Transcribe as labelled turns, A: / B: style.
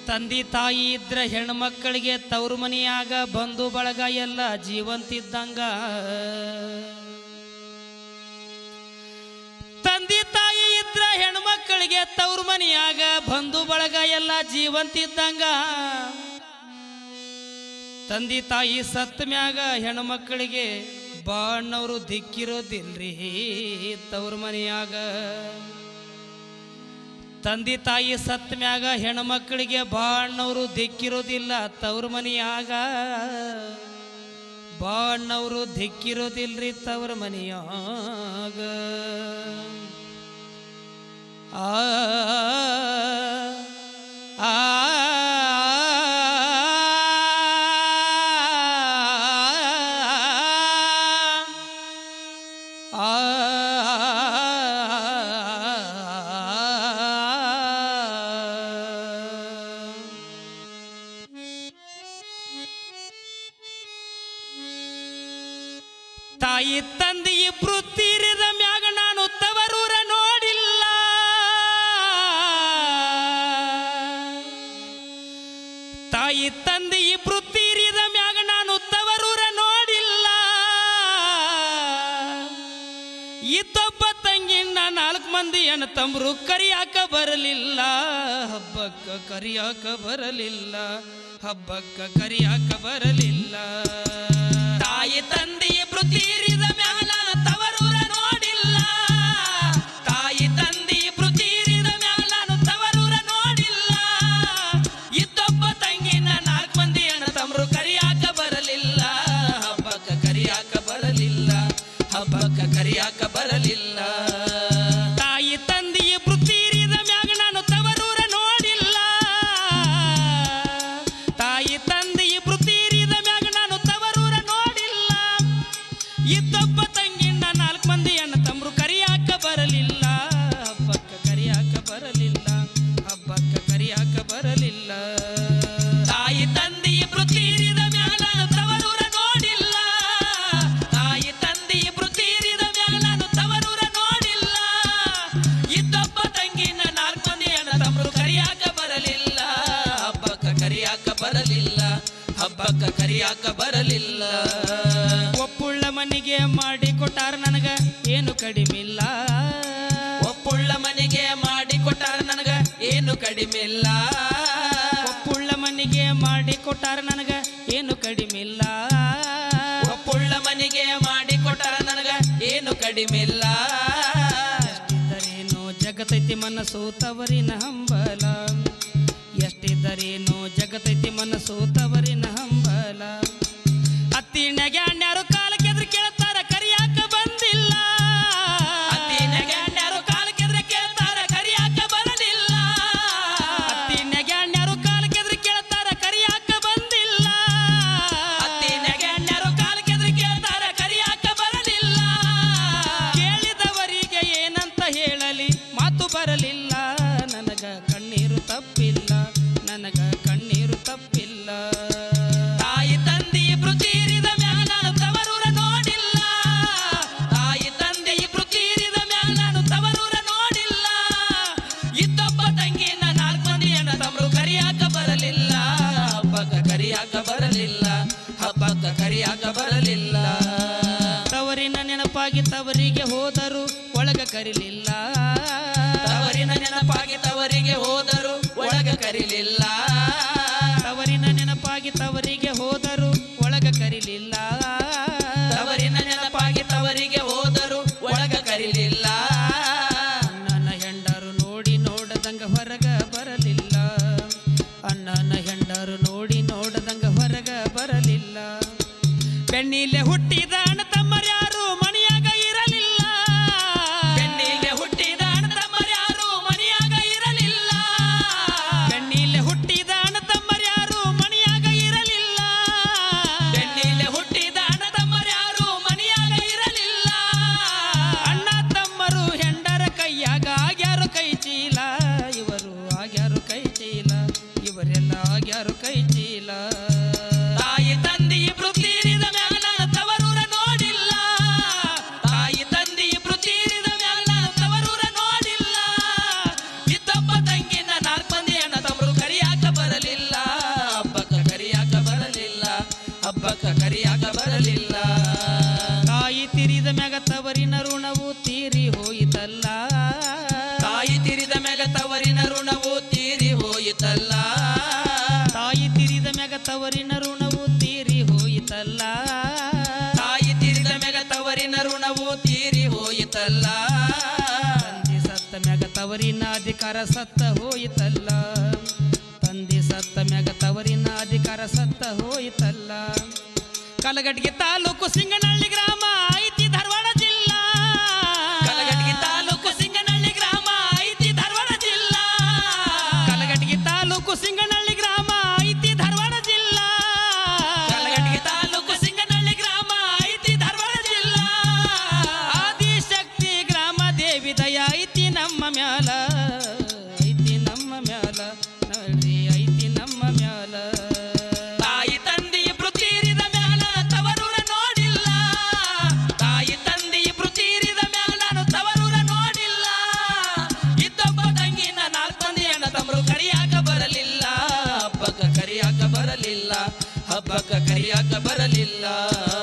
A: ತಂದೆ ತಾಯಿ ಇದ್ರ ಹೆಣ್ಮಕ್ಕಳಿಗೆ ತವ್ರ ಮನೆಯಾಗ ಬಂಧು ಬಳಗ ಎಲ್ಲ ಜೀವಂತಿದ್ದಂಗ ತಂದೆ ತಾಯಿ ಇದ್ರ ಹೆಣ್ಮಕ್ಕಳಿಗೆ ತವ್ರ ಮನೆಯಾಗ ಬಂಧು ಬಳಗ ಎಲ್ಲ ಜೀವಂತಿದ್ದಂಗ ತಂದೆ ತಾಯಿ ಸತ್ತ ಮ್ಯಾಗ ಹೆಣ್ಮಕ್ಕಳಿಗೆ ಬಾಣ್ಣವರು ದಿಕ್ಕಿರೋದಿಲ್ರಿ ತವ್ರ ಮನೆಯಾಗ ತಂದೆ ತಾಯಿ ಸತ್ತ ಮ್ಯಾಗ ಹೆಣ್ಮಕ್ಕಳಿಗೆ ಬಾಣ್ಣವರು ದಿಕ್ಕಿರೋದಿಲ್ಲ ತವ್ರ ಮನೆಯಾಗ ಬಾಣ್ಣವರು ದಿಕ್ಕಿರೋದಿಲ್ರಿ ತವ್ರ ಮನೆಯಾಗ ಆ ಆ ತಾಯಿ ತಂದೆ ಇಬ್ರು ತೀರಿದ ಮ್ಯಾಗ ನಾನು ತವರೂರ ನೋಡಿಲ್ಲ ತಾಯಿ ತಂದೆ ಇಬ್ರು ತೀರಿದ ಮ್ಯಾಗ ನಾನು ತವರೂರ ನೋಡಿಲ್ಲ ಇದ್ದೊಬ್ಬ ತಂಗಿನ ನಾಲ್ಕು ಮಂದಿ ಅಣ್ಣ ತಮ್ರು ಕರಿಯಾಕ ಬರಲಿಲ್ಲ ಹಬ್ಬಕ್ಕ ಕರಿಯಾಕ ಬರಲಿಲ್ಲ ಹಬ್ಬಕ್ಕ ಕರಿಯಾಕ ಬರಲಿಲ್ಲ ತಾಯಿ ತಂದೆ ಇಬ್ರು ತೀರಿದ ಮ್ಯಾಲ ತವರೂರ ನೋಡಿಲ್ಲ ತಾಯಿ ತಂದೆ ಇಬ್ರು ತೀರಿದ ಮ್ಯಾಲ ತವರೂರ ನೋಡಿಲ್ಲ ಇದ್ದೊಬ್ಬ ತಂಗಿನ ನಾಲ್ಕು ಮಂದಿ ಅಣ್ಣ ತಮ್ರು ಕರಿಯಾಕ ಬರಲಿಲ್ಲ ಹಬ್ಬಕ್ಕ ಕರಿಯಾಕ ಬರಲಿಲ್ಲ ಹಬ್ಬಕ್ಕ ಕರಿಯಾಕ ಬರಲಿಲ್ಲ ತಾಯಿ ತಂದೆ ಇಬ್ರು ತೀರಿದ ಮ್ಯಾಗ ನಾನು ತವರೂರ ನೋಡಿಲ್ಲ ತಾಯಿ ತಂದೆ ಇಬ್ರು ತೀರಿದ ಮ್ಯಾಗ ನಾನು ತವರೂರ ನೋಡಿಲ್ಲ ಇದ್ದೊಬ್ಬ ತಂಗಿನ ನಾಲ್ಕು ಮಂದಿ ಅಣ್ಣ ತಮ್ರು ಕರಿಯಾಕ ಬರಲಿಲ್ಲ ಹಬ್ಬಕ್ಕ ಕರಿಯಾಕ ಬರಲಿಲ್ಲ ಹಬ್ಬಕ್ಕ ಕರಿಯಾಕ ಬರಲಿಲ್ಲ ತಾಯಿ ತಂದೆ ಇಬ್ರು ತೀರಿದ ಮ್ಯಾಲ ತವರೂರ ನೋಡಿಲ್ಲ ತಾಯಿ ತಂದೆ ಇಬ್ರು ತೀರಿದ ಮ್ಯಾಲ ತವರೂರ ನೋಡಿಲ್ಲ ಇದ್ದೊಬ್ಬ ತಂಗಿನ ನಾಲ್ಕು ಮಂದಿ ಅಣ್ಣ ತಮ್ರು ಕರಿಯಾಕ ಬರಲಿಲ್ಲ ಹಬ್ಬಕ್ಕ ಕರಿಯಾಕ ಬರಲಿಲ್ಲ ಹಬ್ಬಕ್ಕ ಕರಿಯಾಕ ಬರಲಿಲ್ಲ ಒಪ್ಪುಳ್ಳ ಮನೆಗೆ ಮಾಡಿ ಕೊಟ್ಟಾರ ನನಗ ಏನು ಕಡಿಮಿಲ್ಲ ಒಪ್ಪುಳ್ಳ ಮನೆಗೆ ಮಾಡಿ ಕೊಟ್ಟಾರ ನನಗ ಏನು ಕಡಿಮಿಲ್ಲ ಒಪ್ಪುಳ್ಳ ಮನೆಗೆ ಮಾಡಿ ಕೊಟ್ಟಾರ ನನಗ ಏನು ಕಡಿಮಿಲ್ಲ ಒಪ್ಪುಳ್ಳ ಮನೆಗೆ ಮಾಡಿ ಕೊಟ್ಟಾರ ನನಗ ಏನು ಕಡಿಮಿಲ್ಲ ಎಷ್ಟಿದ್ದರೇನು ಜಗತೈತಿ ಮನಸ್ಸು ತವರಿನ ಹಂಬಲ ಎಷ್ಟಿದ್ದರೇನು ಜಗತೈತಿ ಮನಸ್ಸು ತವರಿನ ಹಂಬಲ ಅತ್ತಿ ನೆಗ್ಯಾಣ್ಯಾರು ಕಾಲ ಕೆದ್ರ ಕೇಳ್ತಾರ ಕರಿಯಾಕ ಬಂದಿಲ್ಲ ಅತ್ತಿ ನೆಗ್ಯಾಣ್ಯಾರು ಕಾಲ ಕೆದ್ರ ಕೇಳ್ತಾರ ಕರಿಯಾಕ ಬರಲಿಲ್ಲ ಅತ್ತಿ ನೆಗ್ಯಾಣ್ಯಾರು ಕಾಲ ಕೆದ್ರ ಕೇಳ್ತಾರ ಕರಿಯಾಕ ಬಂದಿಲ್ಲ ಅತ್ತಿ ನೆಗ್ಯಾಣ್ಯಾರು ಕಾಲ ಕೆದ್ರ ಕೇಳ್ತಾರ ಕರಿಯಾಕ ಬರಲಿಲ್ಲ ಕೇಳಿದವರಿಗೆ ಏನಂತ ಹೇಳಲಿ ಮಾತು ಬರಲಿಲ್ಲ ನನಗ ಕಣ್ಣೀರು ತಪ್ಪಿಲ್ಲ ನನಗ ಕಣ್ಣೀರು ತಪ್ಪಿಲ್ಲ ತಾಯಿ ತಂದೆ ಇಬ್ರು ತೀರಿದ ಮ್ಯಾಲ ತವರೂರ ನೋಡಿಲ್ಲ ತಾಯಿ ತಂದೆ ಇಬ್ರು ತೀರಿದ ಮ್ಯಾಲ ನಾನು ತವರೂರ ನೋಡಿಲ್ಲ ಇದ್ದೊಬ್ಬ ತಂಗಿನ ನಾಲ್ಕು ಮಂದಿ ಅಣ್ಣ ತಮ್ರು ಕರಿಯಾಕ ಬರಲಿಲ್ಲ ಹಬ್ಬಕ್ಕ ಕರಿಯಾಕ ಬರಲಿಲ್ಲ ಹಬ್ಬಕ್ಕ ಕರಿಯಾಕ ಬರಲಿಲ್ಲ ತವರಿನ ನೆನಪಾಗಿ ತವರಿಗೆ ಹೋದರು ಒಳಗ ಕರಿಲಿಲ್ಲ ತವರಿನ ನೆನಪಾಗಿ ತವರಿಗೆ ಹೋದರು ಒಳಗ ಕರಿಲಿಲ್ಲ ತವರಿನ ನೆನಪಾಗಿ ತವರಿಗೆ ಹೋದರು ಒಳಗ ಕರಿಲಿಲ್ಲ ತವರಿನ ನೆನಪಾಗಿ ತವರಿಗೆ ಹೋದರು ಒಳಗ ಕರಿಲಿಲ್ಲ ಅಣ್ಣನ ಹೆಂಡರು ನೋಡಿ ನೋಡದಂಗ ಹೊರಗ ಬರಲಿಲ್ಲ ಅಣ್ಣನ ಹೆಂಡರು ನೋಡಿ ನೋಡದಂಗ ಹೊರಗ ಬರಲಿಲ್ಲ ಬೆಣ್ಣಿಲೆ ಹುಟ್ಟಿದ ಅಣ್ಣ ತಮ್ಮರ್ಯಾರು ಮನೆಯಾಗ ಇರಲಿಲ್ಲ ಬೆಣ್ಣಿಲೆ ಹುಟ್ಟಿದ ಅಣ್ಣ ತಮ್ಮರ್ಯಾರು ಮನೆಯಾಗ ಇರಲಿಲ್ಲ ಬೆಣ್ಣಿಲೆ ಹುಟ್ಟಿದ ಅಣ್ಣ ತಮ್ಮರ್ಯಾರು ಮನೆಯಾಗ ಇರಲಿಲ್ಲ ಬೆಣ್ಣಿಲೆ ಹುಟ್ಟಿದ ಅಣ್ಣ ತಮ್ಮರ್ಯಾರು ಮನೆಯಾಗ ಇರಲಿಲ್ಲ ಅಣ್ಣ ತಮ್ಮರು ಹೆಂಡರ ಕೈಯಾಗ ಆಗ್ಯಾರು ಕೈ ಚೀಲ ಇವರು ಆಗ್ಯಾರು ಕೈ ಚೀಲ ಇವರೆಲ್ಲ ಆಗ್ಯಾರು ಕೈ ಚೀಲ ತಾಯಿ ತಂದೆ ಇಬ್ರು ತೀರಿದ ಮ್ಯಾಲ ತವರೂರ ನೋಡಿ
B: ಹಬ್ಬಕ್ಕ ಕರಿಯಾಕ ಬರಲಿಲ್ಲ
A: ತಾಯಿ ತಿರಿದ ಮ್ಯಾಗ ತವರಿನ ಋಣವು ತೀರಿ ಹೋಯಿತಲ್ಲ
B: ತಾಯಿ ತಿರಿದ ಮ್ಯಾಗ ತವರಿನ ಋಣವು ತೀರಿ ಹೋಯಿತಲ್ಲ
A: ತಾಯಿ ತಿರಿದ ಮ್ಯಾಗ ತವರಿನ ಋಣವು ತೀರಿ ಹೋಯಿತಲ್ಲ
B: ತಾಯಿ ತಿರಿದ ಮ್ಯಾಗ ತವರಿನ ಋಣವು ತೀರಿ ಹೋಯಿತಲ್ಲ
A: ತಂದೆ ಸತ್ತ ಮ್ಯಾಗ ತವರಿನ ಅಧಿಕಾರ ಸತ್ತ ಹೋಯಿತಲ್ಲ ತಂದೆ ಸತ್ತ ಮ್ಯಾಗ ತವರಿನ ಅಧಿಕಾರ ಸತ್ತ ಹೋಯಿತಲ್ಲ ಕಲಗಡ್ಗೆ ತಾಲೂಕು ಸಿಂಗನಹಳ್ಳಿ ಗ್ರಾಮ ಐತಿ ಧಾರವಾಡ ಜಿಲ್ಲಾ
B: ಕಲಗಟಗಿ ತಾಲೂಕು ಸಿಂಗನಹಳ್ಳಿ ಗ್ರಾಮ ಐತಿ ಧಾರವಾಡ ಜಿಲ್ಲಾ
A: ಕಲಗಡ್ಗಿ ತಾಲೂಕು ಸಿಂಗನಹಳ್ಳಿ ಗ್ರಾಮ ಐತಿ ಧಾರವಾಡ ಜಿಲ್ಲಾ
B: ಕಲಗಟಗಿ ತಾಲೂಕು ಸಿಂಗನಹಳ್ಳಿ ಗ್ರಾಮ ಐತಿ ಧಾರವಾಡ ಜಿಲ್ಲಾ
A: ಆದಿಶಕ್ತಿ ಗ್ರಾಮ ದೇವಿ ದಯ ಐತಿ ನಮ್ಮ ಮ್ಯಾಲ ಐತಿ ನಮ್ಮ ಮ್ಯಾಲ ನೋಡಿ ಐತಿ ನಮ್ಮ ಮ್ಯಾಲ
B: ತಾಯಿ ತಂದೆ ಇಬ್ರು ತೀರಿದ ಮ್ಯಾಲ ತವರೂರ ನೋಡಿಲ್ಲ ತಾಯಿ ತಂದೆ ಇಬ್ರು ತೀರಿದ ಮ್ಯಾಲ ನಾನು ತವರೂರ ನೋಡಿಲ್ಲ ಇದ್ದೊಬ್ಬ ತಂಗಿನ ನಾಲ್ಕು ಮಂದಿ ಅಣ್ಣ ತಮ್ಮರು ಕರಿಯಾಕ ಬರಲಿಲ್ಲ ಹಬ್ಬಕ್ಕ ಕರಿಯಾಕ ಬರಲಿಲ್ಲ ಹಬ್ಬಕ್ಕ ಕರಿಯಾಕ ಬರಲಿಲ್ಲ